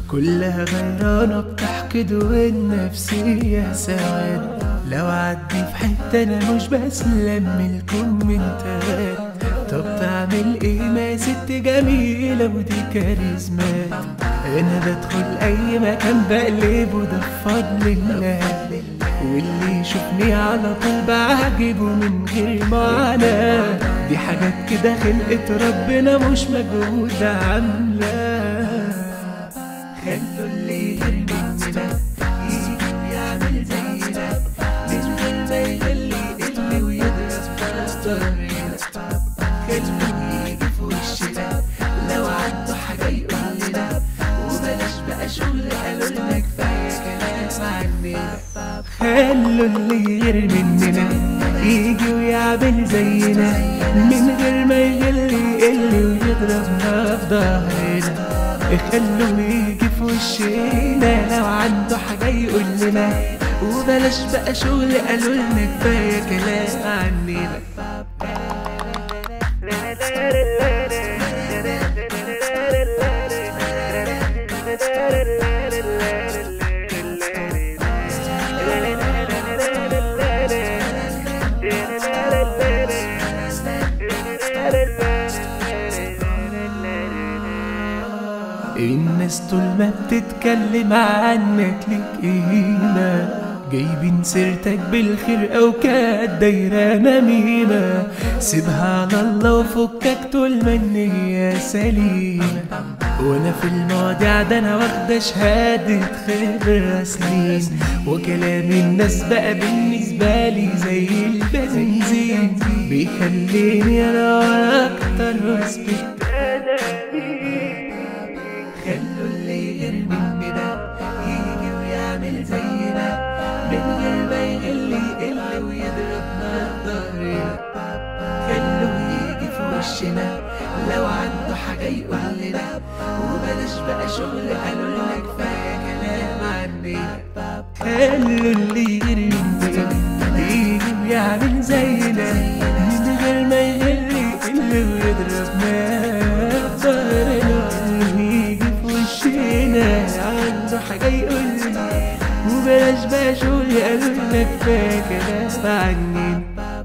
كلها غيرانة بتحقد والنفسية سواد لو عدي في حتة أنا مش بسلم من الكومنتات طب تعمل ايه ما ست جميلة ودي كاريزمات انا بدخل اي مكان بقلب وده بفضل الله واللي يشوفني على طول بعجبه من غير معاناة دي حاجات كده خلقت ربنا مش مجهود عاملاه خلوا اللي يغير مننا يجي ويعمل زينا من غير ما يغلي يقل ويضرب ضربنا خلوه يجي في وشنا لو عنده حاجة يقول لنا وبلاش بقى شغل قالوا لنا كفاية كلام عننا خلوا اللي يغير مننا يجي ويعمل زينا من غير ما يغل يقل ويضربنا في ظهرنا خلوه يجي في وشنا لو عنده حاجة يقول لنا وبلاش بقى شغل قالوا لنا كفاية كلام عننا الناس طول ما بتتكلم عنك ليك قيمة جايبين سيرتك بالخير أو كانت دايرة نميمة سيبها على الله وفكك طول ما النية سليمة وانا في المواضيع ده انا واخدة شهادة خبرة سنين وكلام الناس بقى بالنسبة لي زي البنزين بيخليني انا ورا اكتر واثبت خلوا اللي يغير مننا يجي ويعمل زينا من غير ما يغل يقل ويضربنا ظهرنا خلوه يجي في وشنا لو عنده حاجة يقول لنا وبلاش بقى شغل قالوا لنا كفاية كلام عننا خلوا اللي يغير مننا يجي ويعمل زينا من غير ما يغل يقل ويضربنا ظهرنا يجي في وشنا عنده حاجة يقول لنا وبلاش بقى شغل قالوا لنا كفاية كلام عننا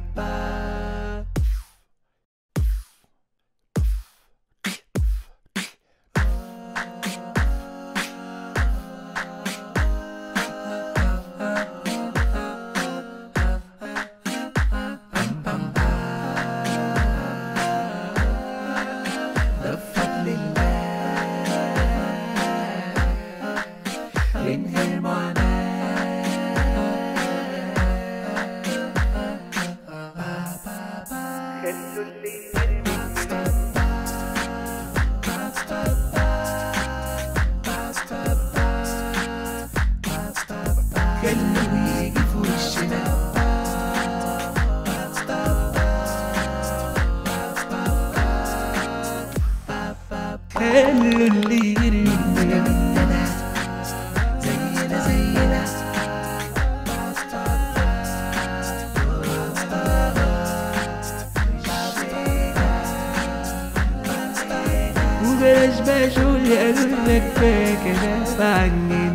ده بفضل الله من غير خلوه يجي في وشنا خلوا اللي يغير مننا زينا زينا وبلاش بقى شغل قالوا لنا كفايه كلام عننا